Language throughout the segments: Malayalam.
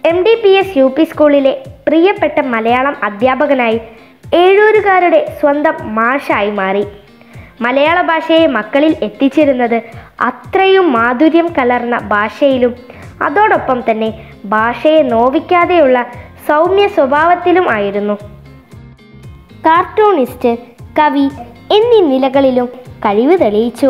M D P S U P സ്കൂളിലെ പ്രിയപ്പെട്ട മലയാളം അധ്യാപകനായി ഏഴൂരുകാരുടെ സ്വന്തം മാഷായി മാറി മലയാള ഭാഷയെ മക്കളിൽ എത്തിച്ചിരുന്നത് അത്രയും മാധുര്യം കലർന്ന ഭാഷയിലും അതോടൊപ്പം തന്നെ ഭാഷയെ നോവിക്കാതെയുള്ള സൗമ്യ സ്വഭാവത്തിലും ആയിരുന്നു കാർട്ടൂണിസ്റ്റ് കവി എന്നീ നിലകളിലും കഴിവ് തെളിയിച്ചു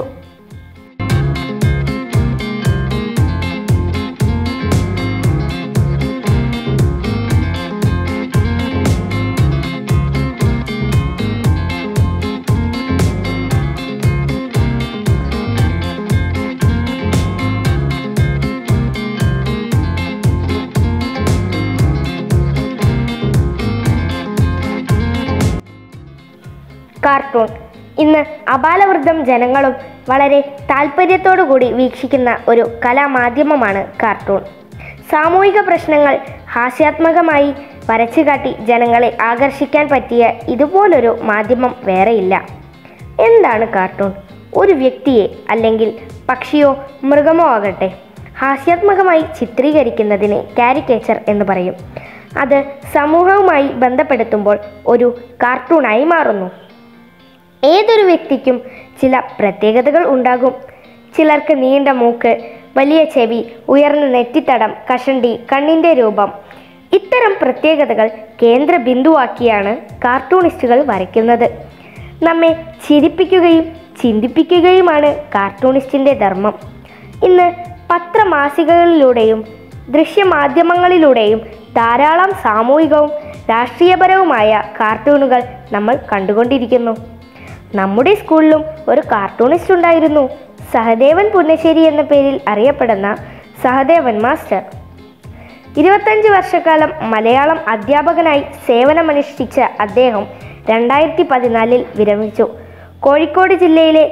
കാർട്ടൂൺ ഇന്ന് അപാലവൃദ്ധം ജനങ്ങളും വളരെ താല്പര്യത്തോടു കൂടി വീക്ഷിക്കുന്ന ഒരു കലാമാധ്യമമാണ് കാർട്ടൂൺ സാമൂഹിക പ്രശ്നങ്ങൾ ഹാസ്യാത്മകമായി വരച്ചു കാട്ടി ജനങ്ങളെ ആകർഷിക്കാൻ പറ്റിയ ഇതുപോലൊരു മാധ്യമം വേറെയില്ല എന്താണ് കാർട്ടൂൺ ഒരു വ്യക്തിയെ അല്ലെങ്കിൽ പക്ഷിയോ മൃഗമോ ആകട്ടെ ഹാസ്യാത്മകമായി ചിത്രീകരിക്കുന്നതിന് കാരിക്കേച്ചർ എന്ന് പറയും അത് സമൂഹവുമായി ബന്ധപ്പെടുത്തുമ്പോൾ ഒരു കാർട്ടൂണായി മാറുന്നു ഏതൊരു വ്യക്തിക്കും ചില പ്രത്യേകതകൾ ഉണ്ടാകും ചിലർക്ക് നീണ്ട മൂക്ക് വലിയ ചെവി ഉയർന്ന നെറ്റിത്തടം കഷണ്ടി കണ്ണിൻ്റെ രൂപം ഇത്തരം പ്രത്യേകതകൾ കേന്ദ്ര ബിന്ദുവാക്കിയാണ് കാർട്ടൂണിസ്റ്റുകൾ വരയ്ക്കുന്നത് നമ്മെ ചിരിപ്പിക്കുകയും ചിന്തിപ്പിക്കുകയുമാണ് കാർട്ടൂണിസ്റ്റിൻ്റെ ധർമ്മം ഇന്ന് പത്രമാസികകളിലൂടെയും ദൃശ്യമാധ്യമങ്ങളിലൂടെയും ധാരാളം സാമൂഹികവും രാഷ്ട്രീയപരവുമായ കാർട്ടൂണുകൾ നമ്മൾ കണ്ടുകൊണ്ടിരിക്കുന്നു നമ്മുടെ സ്കൂളിലും ഒരു കാർട്ടൂണിസ്റ്റ് ഉണ്ടായിരുന്നു സഹദേവൻ പുന്നശ്ശേരി എന്ന പേരിൽ അറിയപ്പെടുന്ന സഹദേവൻ മാസ്റ്റർ ഇരുപത്തഞ്ച് വർഷക്കാലം മലയാളം അധ്യാപകനായി സേവനമനുഷ്ഠിച്ച അദ്ദേഹം രണ്ടായിരത്തി പതിനാലിൽ വിരമിച്ചു കോഴിക്കോട് ജില്ലയിലെ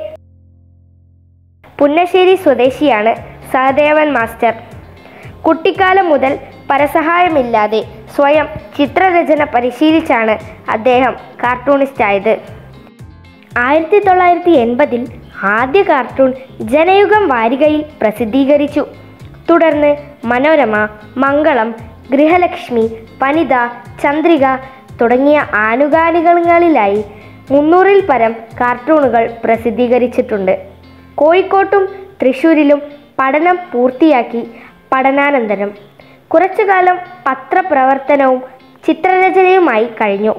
പുന്നശ്ശേരി സ്വദേശിയാണ് സഹദേവൻ മാസ്റ്റർ കുട്ടിക്കാലം മുതൽ പരസഹായമില്ലാതെ സ്വയം ചിത്രരചന പരിശീലിച്ചാണ് അദ്ദേഹം കാർട്ടൂണിസ്റ്റായത് ആയിരത്തി തൊള്ളായിരത്തി എൺപതിൽ ആദ്യ കാർട്ടൂൺ ജനയുഗം വാരികയിൽ പ്രസിദ്ധീകരിച്ചു തുടർന്ന് മനോരമ മംഗളം ഗൃഹലക്ഷ്മി വനിത ചന്ദ്രിക തുടങ്ങിയ ആനുകാലികങ്ങളിലായി മുന്നൂറിൽ പരം കാർട്ടൂണുകൾ പ്രസിദ്ധീകരിച്ചിട്ടുണ്ട് കോഴിക്കോട്ടും തൃശ്ശൂരിലും പഠനം പൂർത്തിയാക്കി പഠനാനന്തരം കുറച്ചുകാലം പത്രപ്രവർത്തനവും ചിത്രരചനയുമായി കഴിഞ്ഞു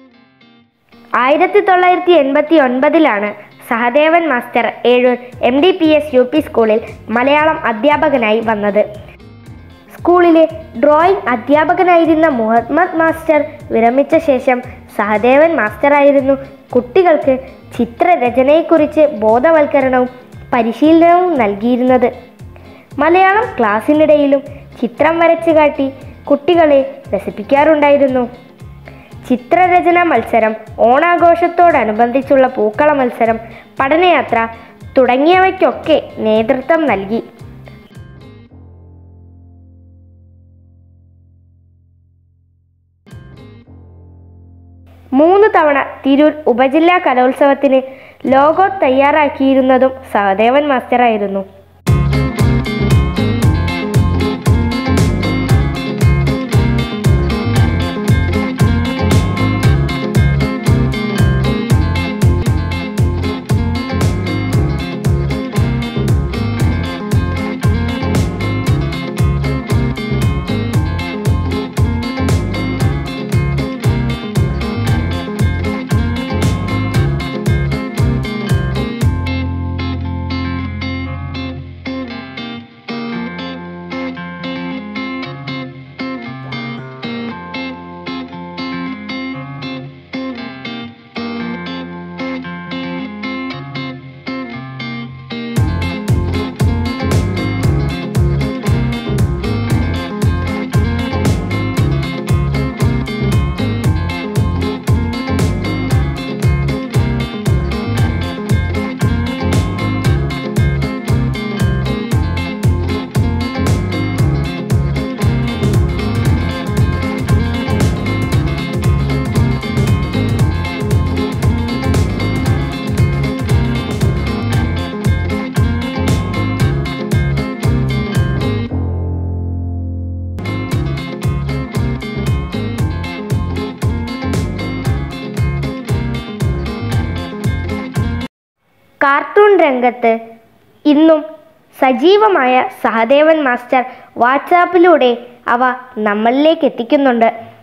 ആയിരത്തി തൊള്ളായിരത്തി എൺപത്തി ഒൻപതിലാണ് Sahadevan master Ezhur M D P S U P സ്കൂളിൽ മലയാളം അധ്യാപകനായി വന്നത് സ്കൂളിലെ ഡ്രോയിങ് അധ്യാപകനായിരുന്ന മുഹമ്മദ് മാസ്റ്റർ വിരമിച്ച ശേഷം സഹദേവൻ മാസ്റ്ററായിരുന്നു കുട്ടികൾക്ക് ചിത്രരചനയെക്കുറിച്ച് ബോധവൽക്കരണവും പരിശീലനവും നൽകിയിരുന്നത് മലയാളം ക്ലാസ്സിനിടയിലും ചിത്രം വരച്ചു കാട്ടി കുട്ടികളെ രസിപ്പിക്കാറുണ്ടായിരുന്നു ചിത്രരചന മത്സരം ഓണാഘോഷത്തോടനുബന്ധിച്ചുള്ള പൂക്കള മത്സരം പഠനയാത്ര തുടങ്ങിയവയ്ക്കൊക്കെ നേതൃത്വം നൽകി മൂന്ന് തവണ തിരൂർ ഉപജില്ലാ കലോത്സവത്തിന് ലോഗോ തയ്യാറാക്കിയിരുന്നതും സഹദേവൻ മാസ്റ്ററായിരുന്നു കാർട്ടൂൺ രംഗത്ത് ഇന്നും സജീവമായ സഹദേവൻ മാസ്റ്റർ വാട്സാപ്പിലൂടെ അവ നമ്മളിലേക്ക് എത്തിക്കുന്നുണ്ട്